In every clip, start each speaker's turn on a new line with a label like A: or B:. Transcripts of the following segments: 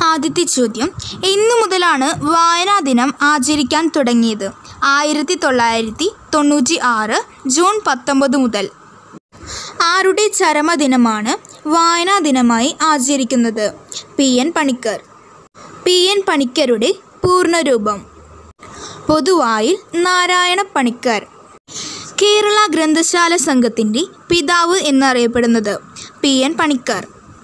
A: ആദ്യത്തെ ചോദ്യം എന്നു മുതലാണ് വായനാ ദിനം ആചരിക്കാൻ തുടങ്ങിയത് ആയിരത്തി തൊള്ളായിരത്തി തൊണ്ണൂറ്റി ആറ് ജൂൺ പത്തൊമ്പത് മുതൽ ആരുടെ ചരമദിനമാണ് വായനാ ദിനമായി ആചരിക്കുന്നത് P N Panicker P N പണിക്കരുടെ പൂർണ്ണരൂപം പൊതുവായിൽ നാരായണ പണിക്കർ കേരള ഗ്രന്ഥശാല സംഘത്തിൻ്റെ പിതാവ് എന്നറിയപ്പെടുന്നത് പി എൻ പണിക്കർ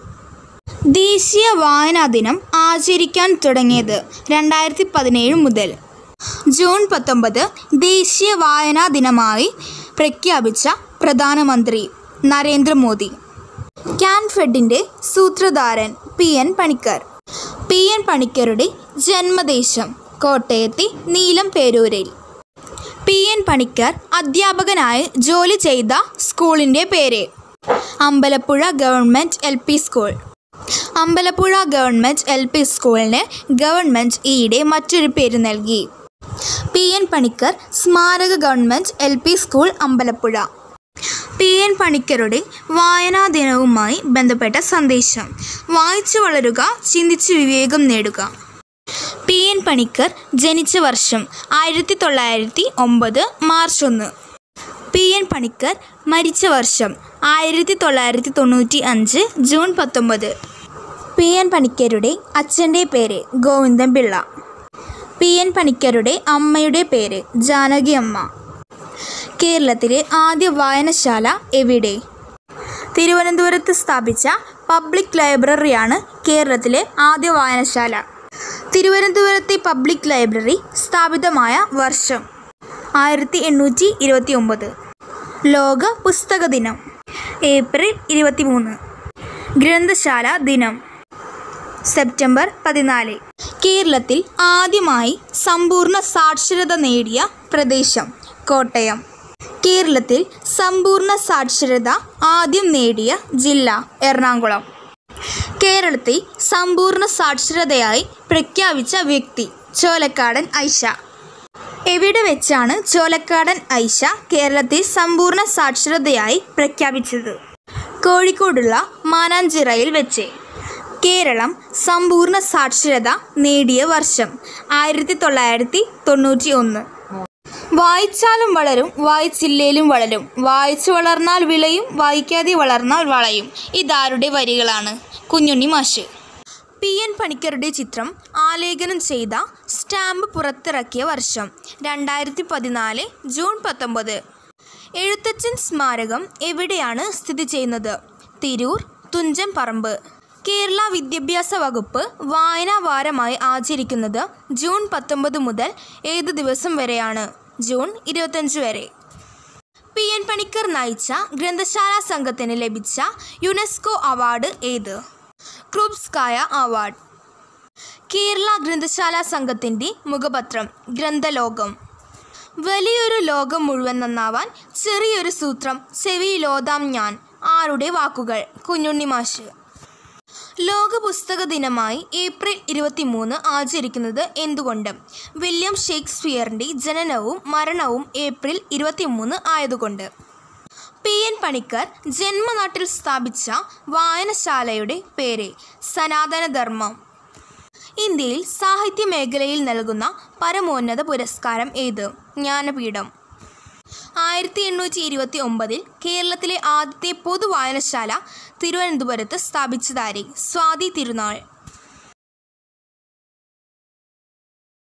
A: ദേശീയ വായനാ ദിനം ആചരിക്കാൻ തുടങ്ങിയത് രണ്ടായിരത്തി പതിനേഴ് മുതൽ ജൂൺ പത്തൊമ്പത് ദേശീയ വായനാ ദിനമായി പ്രഖ്യാപിച്ച പ്രധാനമന്ത്രി നരേന്ദ്രമോദി ക്യാൻഫെഡിൻ്റെ സൂത്രധാരൻ P N Panicker P N പണിക്കരുടെ ജന്മദേശം കോട്ടയത്തെ നീലം പേരൂരിൽ പി എൻ പണിക്കർ അധ്യാപകനായി ജോലി ചെയ്ത സ്കൂളിൻ്റെ പേര് Ambalappuzha government L P school Ambalappuzha government L P സ്കൂളിന് ഗവൺമെൻറ് ഈയിടെ മറ്റൊരു പേര് നൽകി പി എൻ പണിക്കർ സ്മാരക government L P school Ambalappuzha P N പണിക്കരുടെ വായനാ ദിനവുമായി ബന്ധപ്പെട്ട സന്ദേശം വായിച്ചു വളരുക ചിന്തിച്ച് വിവേകം നേടുക പി എൻ പണിക്കർ ജനിച്ച വർഷം ആയിരത്തി തൊള്ളായിരത്തി ഒമ്പത് മാർച്ച് ഒന്ന് പി എൻ പണിക്കർ മരിച്ച വർഷം ആയിരത്തി തൊള്ളായിരത്തി തൊണ്ണൂറ്റി അഞ്ച് ജൂൺ പത്തൊമ്പത് പി എൻ പണിക്കരുടെ അച്ഛൻ്റെ പേര് ഗോവിന്ദൻ പിള്ള പി എൻ പണിക്കരുടെ അമ്മയുടെ പേര് ജാനകി അമ്മ കേരളത്തിലെ ആദ്യ വായനശാല എവിടെ തിരുവനന്തപുരത്ത് സ്ഥാപിച്ച പബ്ലിക് ലൈബ്രറിയാണ് കേരളത്തിലെ ആദ്യ വായനശാല തിരുവനന്തപുരത്തെ പബ്ലിക് ലൈബ്രറി സ്ഥാപിതമായ വർഷം ആയിരത്തി എണ്ണൂറ്റി ഇരുപത്തി ഒമ്പത് ലോക പുസ്തക ദിനം ഏപ്രിൽ ഇരുപത്തി മൂന്ന് ഗ്രന്ഥശാല ദിനം സെപ്റ്റംബർ പതിനാല് കേരളത്തിൽ ആദ്യമായി സമ്പൂർണ്ണ സാക്ഷരത നേടിയ പ്രദേശം കോട്ടയം കേരളത്തിൽ സമ്പൂർണ്ണ സാക്ഷരത ആദ്യം നേടിയ ജില്ല എറണാകുളം കേരളത്തെ സമ്പൂർണ്ണ സാക്ഷരതയായി പ്രഖ്യാപിച്ച വ്യക്തി ചോലക്കാടൻ ഐഷ എവിടെ വെച്ചാണ് ചോലക്കാടൻ ഐഷ കേരളത്തെ സമ്പൂർണ്ണ സാക്ഷരതയായി പ്രഖ്യാപിച്ചത് കോഴിക്കോടുള്ള മാനാഞ്ചിറയിൽ വെച്ച് കേരളം സമ്പൂർണ്ണ സാക്ഷരത നേടിയ വർഷം ആയിരത്തി തൊള്ളായിരത്തി തൊണ്ണൂറ്റി ഒന്ന് വായിച്ചാലും വളരും വായിച്ചില്ലേലും വളരും വായിച്ചു വളർന്നാൽ വിളയും വായിക്കാതെ വളർന്നാൽ വളയും ഇതാരുടെ വരികളാണ് കുഞ്ഞുണ്ണി മാഷ് പി എൻ പണിക്കരുടെ ചിത്രം ആലേഖനം ചെയ്ത സ്റ്റാമ്പ് പുറത്തിറക്കിയ വർഷം രണ്ടായിരത്തി പതിനാല് ജൂൺ പത്തൊമ്പത് എഴുത്തച്ഛൻ സ്മാരകം എവിടെയാണ് സ്ഥിതി ചെയ്യുന്നത് തിരൂർ തുഞ്ചൻ പറമ്പ് കേരള വിദ്യാഭ്യാസ വകുപ്പ് വായനാ വാരമായി ആചരിക്കുന്നത് ജൂൺ പത്തൊമ്പത് മുതൽ ഏത് ദിവസം വരെയാണ് ജൂൺ ഇരുപത്തഞ്ച് വരെ പി എൻ പണിക്കർ നയിച്ച ഗ്രന്ഥശാല സംഘത്തിന് ലഭിച്ച യുനെസ്കോ അവാർഡ് ഏത് ക്രൂപ്സ്കായ അവാർഡ് കേരള ഗ്രന്ഥശാല സംഘത്തിൻ്റെ മുഖപത്രം ഗ്രന്ഥലോകം വലിയൊരു ലോകം മുഴുവൻ നന്നാവാൻ ചെറിയൊരു സൂത്രം ചെവിയിലോതാം ഞാൻ ആരുടെ വാക്കുകൾ കുഞ്ഞുണ്ണി മാഷ് ലോക പുസ്തക ദിനമായി ഏപ്രിൽ ഇരുപത്തിമൂന്ന് ആചരിക്കുന്നത് എന്തുകൊണ്ട് വില്യം ഷേക്സ്പിയറിൻ്റെ ജനനവും മരണവും ഏപ്രിൽ ഇരുപത്തിമൂന്ന് ആയതുകൊണ്ട് പി എൻ പണിക്കർ ജന്മനാട്ടിൽ സ്ഥാപിച്ച വായനശാലയുടെ പേര് സനാതനധർമ്മം ഇന്ത്യയിൽ സാഹിത്യ മേഖലയിൽ നൽകുന്ന പരമോന്നത പുരസ്കാരം ഏത് ജ്ഞാനപീഠം ആയിരത്തി എണ്ണൂറ്റി ഇരുപത്തി ഒമ്പതിൽ കേരളത്തിലെ ആദ്യത്തെ പൊതുവായനശാല തിരുവനന്തപുരത്ത് സ്ഥാപിച്ചതാരെ സ്വാതി തിരുനാൾ